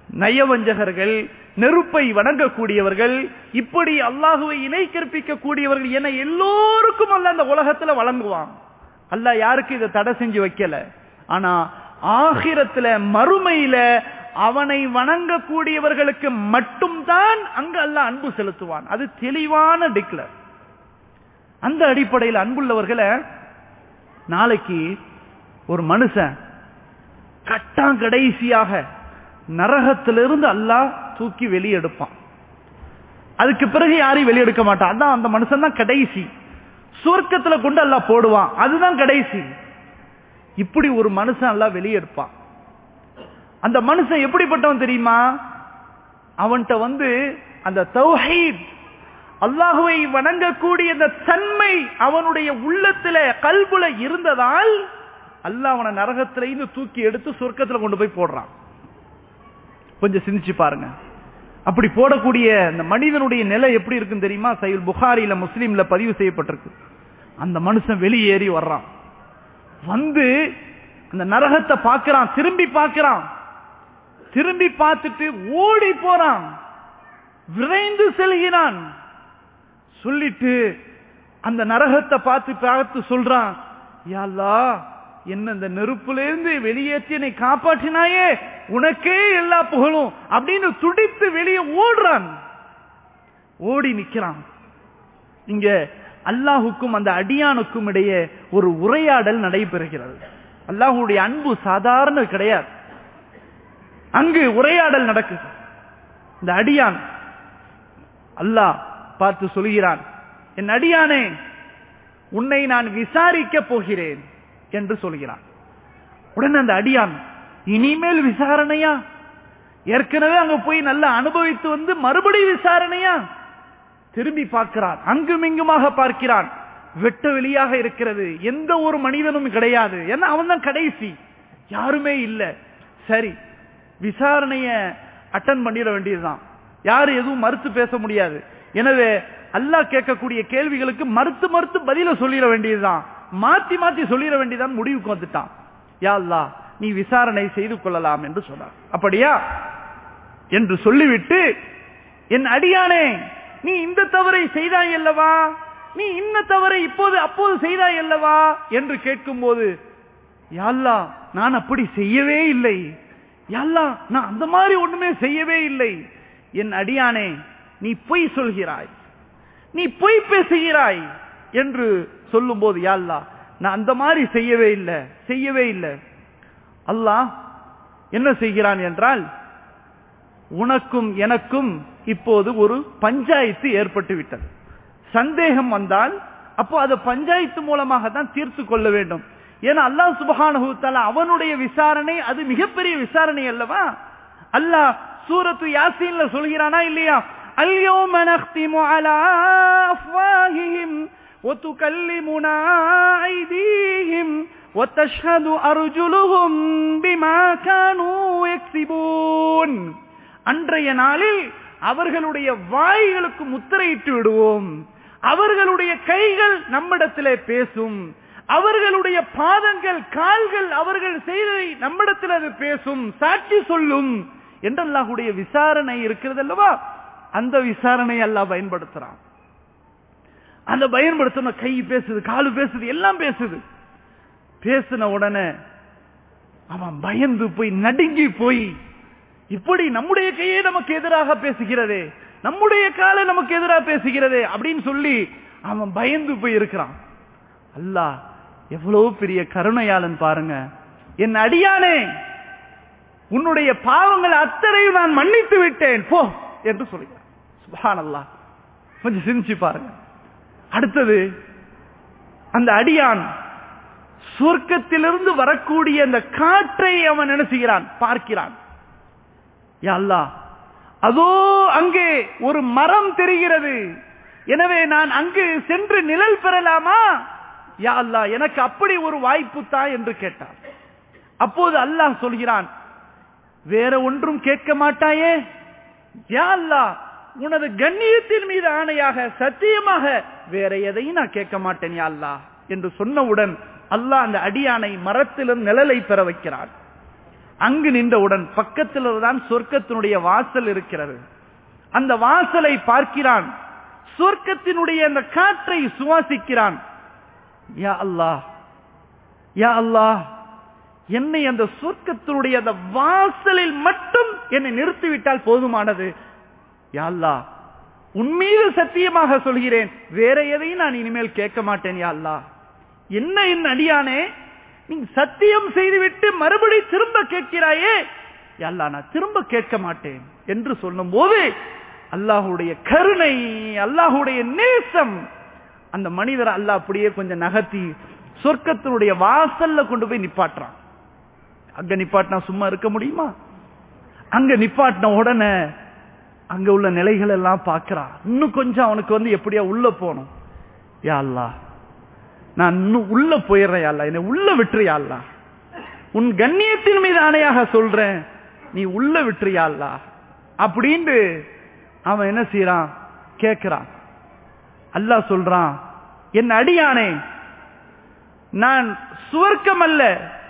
நயவஞ்சகர்கள் நெருப்பை வணங்கக்கூடியவர்கள் இப்படி அல்லாஹுவை இணை கற்பிக்கக்கூடியவர்கள் என எல்லோருக்கும் அல்ல அந்த உலகத்துல வழங்குவான் அல்லாஹ் யாருக்கு இதை தடை செஞ்சு வைக்கல ஆனா ஆகிரத்துல மறுமையில அவனை வணங்கக்கூடியவர்களுக்கு மட்டும்தான் அங்க அல்லாஹ் அன்பு செலுத்துவான் அது தெளிவான டிக்ளர் அந்த அடிப்படையில் அன்புள்ளவர்களை நாளைக்கு ஒரு மனுஷன் கட்டாம் கடைசியாக நரகத்திலிருந்து அல்லாஹ் தூக்கி வெளியெடுப்பான் அதுக்கு பிறகு யாரையும் வெளியெடுக்க மாட்டான் அதான் அந்த மனுஷன் தான் கடைசி சுவர்க்கத்துல கொண்டு அல்லாஹ் போடுவான் அதுதான் கடைசி இப்படி ஒரு மனுஷன் அல்லாஹ் வெளியெடுப்பான் அந்த மனுஷன் எப்படிப்பட்டவன் தெரியுமா அவன்கிட்ட வந்து அந்த தௌஹீத் அல்லாஹுவை வணங்கக்கூடிய அந்த தன்மை அவனுடைய உள்ளத்துல கல்புல இருந்ததால் அல்லாஹ் அவனை நரகத்தில இருந்து தூக்கி எடுத்து சொர்க்கத்துல கொண்டு போய் போடுறான் கொஞ்சம் சிந்திச்சு பாருங்க அப்படி போடக்கூடிய அந்த மனிதனுடைய நிலை எப்படி இருக்குன்னு தெரியுமா சைல் புகாரில முஸ்லீம்ல பதிவு செய்யப்பட்டிருக்கு அந்த மனுஷன் வெளியேறி வர்றான் வந்து அந்த நரகத்தை பார்க்கிறான் திரும்பி பார்க்கிறான் திரும்பி பார்த்துட்டு ஓடி போறான் விரைந்து செல்கிறான் சொல்லிட்டு அந்த நரகத்தை பார்த்து பார்த்து சொல்றான் யாழ்லா என்ன இந்த நெருப்புல இருந்து வெளியேற்றி என்னை காப்பாற்றினாயே உனக்கே எல்லா புகழும் அப்படின்னு துடித்து வெளியே ஓடுறான் ஓடி நிக்கிறான் இங்க அல்லாஹுக்கும் அந்த அடியானுக்கும் இடையே ஒரு உரையாடல் நடைபெறுகிறது அல்லாஹுடைய அன்பு சாதாரண கிடையாது அங்கு உரையாடல் நடக்குது இந்த அடியான் அல்லாஹ் பார்த்து சொல்கிறான் என் அடியானே உன்னை நான் விசாரிக்க போகிறேன் என்று சொல்கிறான் உடனே அந்த அடியான் இனிமேல் விசாரணையா ஏற்கனவே அங்க போய் நல்லா அனுபவித்து வந்து மறுபடியும் விசாரணையா திரும்பி பார்க்கிறான் அங்கும் இங்குமாக பார்க்கிறான் வெட்ட வெளியாக இருக்கிறது எந்த ஒரு மனிதனும் கிடையாது ஏன்னா அவன் தான் கடைசி யாருமே இல்ல சரி விசாரணைய அட்டன் பண்ணிட வேண்டியதுதான் யாரும் எதுவும் மறுத்து பேச முடியாது எனவே அல்லாஹ் கேட்கக்கூடிய கேள்விகளுக்கு மறுத்து மறுத்து பதில சொல்லிட வேண்டியதுதான் மாத்தி மாத்தி சொல்லிட வேண்டியதான் முடிவுக்கு வந்துட்டான் யா அல்லாஹ் நீ விசாரணை செய்து கொள்ளலாம் என்று சொன்னார் அப்படியா என்று சொல்லிவிட்டு என் அடியானே நீ இந்த தவறை செய்தாய் அல்லவா நீ இந்த தவறை இப்போது அப்போது செய்தாய் அல்லவா என்று கேட்கும் போது யாழ்லா நான் அப்படி செய்யவே இல்லை யாழ்லா நான் அந்த மாதிரி ஒண்ணுமே செய்யவே இல்லை என் அடியானே நீ பொய் சொல்கிறாய் நீ பொய் பேசுகிறாய் என்று சொல்லும் போது யாழ்லா நான் அந்த மாதிரி செய்யவே இல்லை செய்யவே இல்லை அல்லாஹ் என்ன செய்கிறான் என்றால் உனக்கும் எனக்கும் இப்போது ஒரு பஞ்சாயத்து ஏற்பட்டு விட்டது சந்தேகம் வந்தால் அப்போ அது பஞ்சாயத்து மூலமாக தான் தீர்த்து கொள்ள வேண்டும் ஏன்னா அல்லாஹ் சுபஹானஹு அவனுடைய விசாரணை அது மிகப்பெரிய விசாரணை அல்லவா அல்லாஹ் சூரத்து யாசீன்ல சொல்கிறானா இல்லையா اليوم نختم على أفواههم وتكلمنا أيديهم وتشهد أرجلهم بما كانوا يكسبون அன்றைய நாளில் அவர்களுடைய வாய்களுக்கு முத்திரையிட்டு விடுவோம் அவர்களுடைய கைகள் நம்மிடத்திலே பேசும் அவர்களுடைய பாதங்கள் கால்கள் அவர்கள் செய்ததை நம்மிடத்தில் அது பேசும் சாட்சி சொல்லும் என்று அல்லாஹுடைய விசாரணை இருக்கிறது அல்லவா அந்த விசாரணை அல்லாஹ் பயன்படுத்துறான் அந்த பயன்படுத்தின கை பேசுது காலு பேசுது எல்லாம் பேசுது பேசின உடனே அவன் பயந்து போய் நடுங்கி போய் இப்படி நம்முடைய கையே நமக்கு எதிராக பேசுகிறதே நம்முடைய காலை நமக்கு எதிராக பேசுகிறதே அப்படின்னு சொல்லி அவன் பயந்து போய் இருக்கிறான் அல்லாஹ் எவ்வளவு பெரிய கருணையாளன் பாருங்க என் அடியானே உன்னுடைய பாவங்கள் அத்தனையும் நான் மன்னித்து விட்டேன் போ என்று சொல்லுகிறான் சுபான் அல்லாஹ் கொஞ்சம் சிந்திச்சு பாருங்க அடுத்தது அந்த அடியான் சொர்க்கத்திலிருந்து வரக்கூடிய அந்த காற்றை அவன் நினைச்சுகிறான் பார்க்கிறான் யா அல்லாஹ் அதோ அங்கே ஒரு மரம் தெரிகிறது எனவே நான் அங்கு சென்று நிழல் பெறலாமா யா அல்லாஹ் எனக்கு அப்படி ஒரு வாய்ப்பு தா என்று கேட்டான் அப்போது அல்லாஹ் சொல்கிறான் வேற ஒன்றும் கேட்க மாட்டாயே யா அல்லாஹ் உனது கண்ணியத்தின் மீது ஆணையாக சத்தியமாக வேற எதையும் நான் கேட்க மாட்டேன் யா அல்லாஹ் என்று சொன்னவுடன் அல்லாஹ் அந்த அடியானை மரத்திலும் நிழலை பெற வைக்கிறான் அங்கு நின்றவுடன் பக்கத்தில் தான் சொர்க்கத்தினுடைய வாசல் இருக்கிறது அந்த வாசலை பார்க்கிறான் சொர்க்கத்தினுடைய அந்த காற்றை சுவாசிக்கிறான் யா அல்லாஹ் யா அல்லாஹ் என்னை அந்த சொர்க்கத்தினுடைய அந்த வாசலில் மட்டும் என்னை நிறுத்திவிட்டால் போதுமானது யா அல்லாஹ் உன் மீது சத்தியமாக சொல்கிறேன் வேற எதையும் நான் இனிமேல் கேட்க மாட்டேன் யா அல்லாஹ் என்ன என் அடியானே நீ சத்தியம் செய்துவிட்டு மறுபடி திரும்ப கேட்கிறாயே யா அல்லாஹ் நான் திரும்ப கேட்க மாட்டேன் என்று சொல்லும் போது அல்லாஹுடைய கருணை அல்லாஹுடைய நேசம் அந்த மனிதர் அல்லாஹ் அப்படியே கொஞ்சம் நகர்த்தி சொர்க்கத்தினுடைய வாசல்ல கொண்டு போய் நிப்பாட்டுறான் அங்க நிப்பாட்டினா சும்மா இருக்க முடியுமா அங்க நிப்பாட்டின உடனே அங்க உள்ள நிலைகள் எல்லாம் பார்க்கிறான் இன்னும் கொஞ்சம் அவனுக்கு வந்து எப்படியா உள்ள போகணும் யா அல்லாஹ் நான் இன்னும் உள்ள போயிடுறேன் யா அல்லாஹ் என்னை உள்ள விட்டுறியா அல்லாஹ் உன் கண்ணியத்தின் மீது ஆணையாக சொல்றேன் நீ உள்ள விட்டுறியா அல்லாஹ் அப்படின்னு அவன் என்ன செய்யறான் கேட்கிறான் அல்லாஹ் சொல்றான் என் அடியானே நான் சுவர்க்கம் அல்ல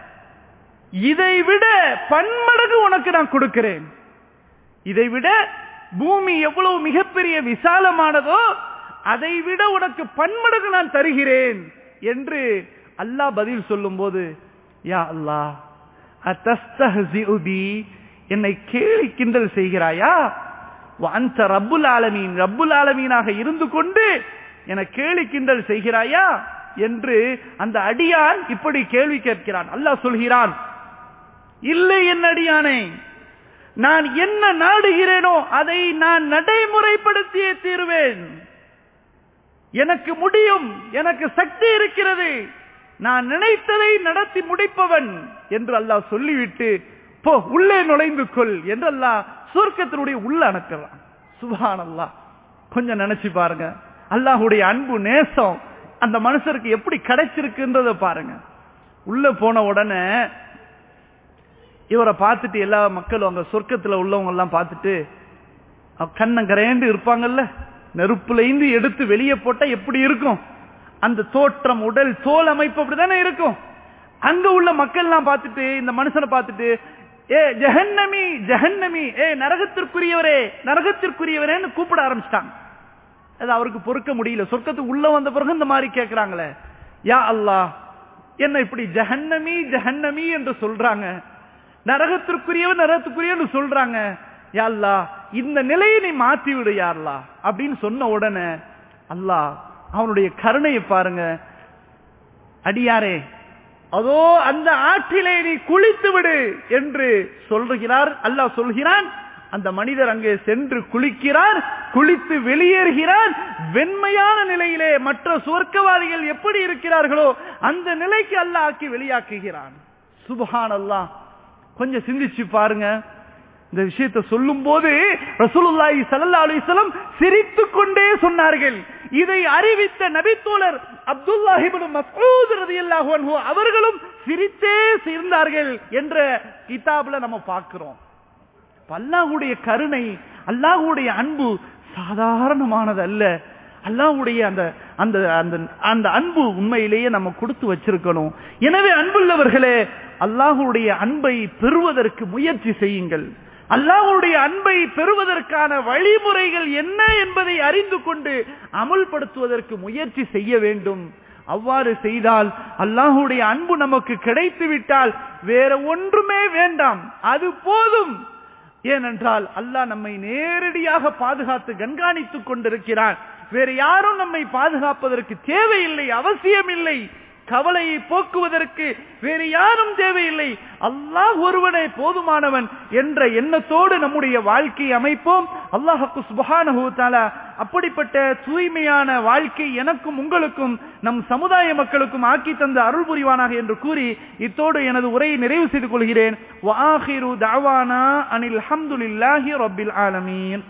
இதை விட பன்மடங்கு உனக்கு நான் கொடுக்கிறேன் இதை விட பூமி எவ்வளவு மிகப்பெரிய விசாலமானதோ அதை விட உனக்கு பன்மடங்கு நான் தருகிறேன் என்று அல்லாஹ் பதில் சொல்லும் போது யா அல்லாஹ் அத்தஸ்தஹ்சிஉ பி என்னை கேலி கிண்டல் செய்கிறாயா அந்த ரப்புல் ஆலமீன் ரப்புல் ஆலமீனாக இருந்து கொண்டு என கேலி கிண்டல் செய்கிறாயா என்று அந்த அடியான் இப்படி கேள்வி கேட்கிறான் அல்லாஹ் சொல்கிறான் இல்லை என் அடியானே நான் என்ன நாடுகிறேனோ அதை நான் நடைமுறைப்படுத்தியே தீருவேன் எனக்கு முடியும் எனக்கு சக்தி இருக்கிறது நான் நினைத்ததை நடத்தி முடிப்பவன் என்று அல்லாஹ் சொல்லிவிட்டு போ உள்ளே நுழைந்து கொள் என்று அல்லாஹ் சொர்க்கத்தினுடைய உள்ள அனுக்கிறான் சுபான் அல்லாஹ் கொஞ்சம் நினைச்சு பாருங்க அல்லாஹுடைய அன்பு நேசம் அந்த மனுஷருக்கு எப்படி கிடைச்சிருக்குன்றத பாருங்க உள்ள போன உடனே இவரை பார்த்துட்டு எல்லா மக்களும் அங்க சொர்க்கத்துல உள்ளவங்க எல்லாம் பார்த்துட்டு கண்ணங்கரேண்டு இருப்பாங்கல்ல நெருப்புல இருந்து எடுத்து வெளியே போட்டா எப்படி இருக்கும் அந்த தோற்றம் உடல் தோல் அமைப்பு அப்படிதானே இருக்கும் அங்க உள்ள மக்கள் எல்லாம் பார்த்துட்டு இந்த மனுஷனை பார்த்துட்டு ஏ ஜெகன்னமி ஜெகன்னமி ஏ நரகத்திற்குரியவரே நரகத்திற்குரியவரேன்னு கூப்பிட ஆரம்பிச்சிட்டாங்க அது அவருக்கு பொறுக்க முடியல சொர்க்கத்துக்கு உள்ள வந்த பிறகு இந்த மாதிரி கேட்கிறாங்களே யா அல்லாஹ் என்ன இப்படி ஜஹன்னமி ஜஹன்னமி என்று சொல்றாங்க நரகத்திற்குரியவன் நரகத்துக்குரியவன் சொல்றாங்க யா அல்லாஹ் இந்த நிலையை நீ மாத்தி விடு யா அல்லாஹ் அப்படின்னு சொன்ன உடனே அல்லாஹ் அவனுடைய கருணையை பாருங்க அடியாரே அதோ அந்த ஆற்றிலே நீ குளித்து விடு என்று சொல்லுகிறார் அல்லாஹ் சொல்கிறான் அந்த மனிதர் அங்கே சென்று குளிக்கிறார் குளித்து வெளியேறுகிறார் வெண்மையான நிலையிலே மற்ற சுவர்க்கவாதிகள் எப்படி இருக்கிறார்களோ அந்த நிலைக்கு அல்லாஹ் ஆக்கி வெளியாக்குகிறான் சுபஹான் அல்லாஹ் கொஞ்சம் சிந்திச்சு பாருங்க இந்த விஷயத்தை சொல்லும் போது ரசூலுல்லாஹி ஸல்லல்லாஹு அலைஹி வஸல்லம் சிரித்துக் கொண்டே சொன்னார்கள் இதை அறிவித்த நபித்தோழர் அப்துல்லாஹி இப்னு மஸ்ஊத் ரலியல்லாஹு அன்ஹு அவர்களும் சிரித்தே இருந்தார்கள் என்ற கிதாப்ல நம்ம பார்க்கிறோம் அல்லாஹுடைய கருணை அல்லாஹுடைய அன்பு சாதாரணமானது அல்ல அல்லாஹுடைய அந்த அந்த அந்த அந்த அன்பு உண்மையிலேயே நம்ம கொடுத்து வச்சிருக்கணும் எனவே அன்புள்ளவர்களே அல்லாஹுடைய அன்பை பெறுவதற்கு முயற்சி செய்யுங்கள் அல்லாஹுடைய அன்பை பெறுவதற்கான வழிமுறைகள் என்ன என்பதை அறிந்து கொண்டு அமுல்படுத்துவதற்கு முயற்சி செய்ய வேண்டும் அவ்வாறு செய்தால் அல்லாஹுடைய அன்பு நமக்கு கிடைத்து விட்டால் வேற ஒன்றுமே வேண்டாம் அது போதும் ஏனென்றால் அல்லாஹ் நம்மை நேரடியாக பாதுகாத்து கண்காணித்துக் கொண்டிருக்கிறான் வேறு யாரும் நம்மை பாதுகாப்பதற்கு தேவையில்லை அவசியம் இல்லை கவலையை போக்குவதற்கு வேறு யாரும் தேவையில்லை அல்லாஹ் ஒருவனே போதுமானவன் என்ற எண்ணத்தோடு நம்முடைய வாழ்க்கை அமைப்போம் அல்லாஹுக்கு சுபஹானஹு தஆலா அப்படிப்பட்ட தூய்மையான வாழ்க்கை எனக்கும் உங்களுக்கும் நம் சமுதாய மக்களுக்கும் ஆக்கி தந்த அருள் புரிவானாக என்று கூறி இத்தோடு எனது உரையை நிறைவு செய்து கொள்கிறேன் வாஹிரு தாவானா அனில் அல்ஹம்துலில்லாஹி ரப்பில் ஆலமீன்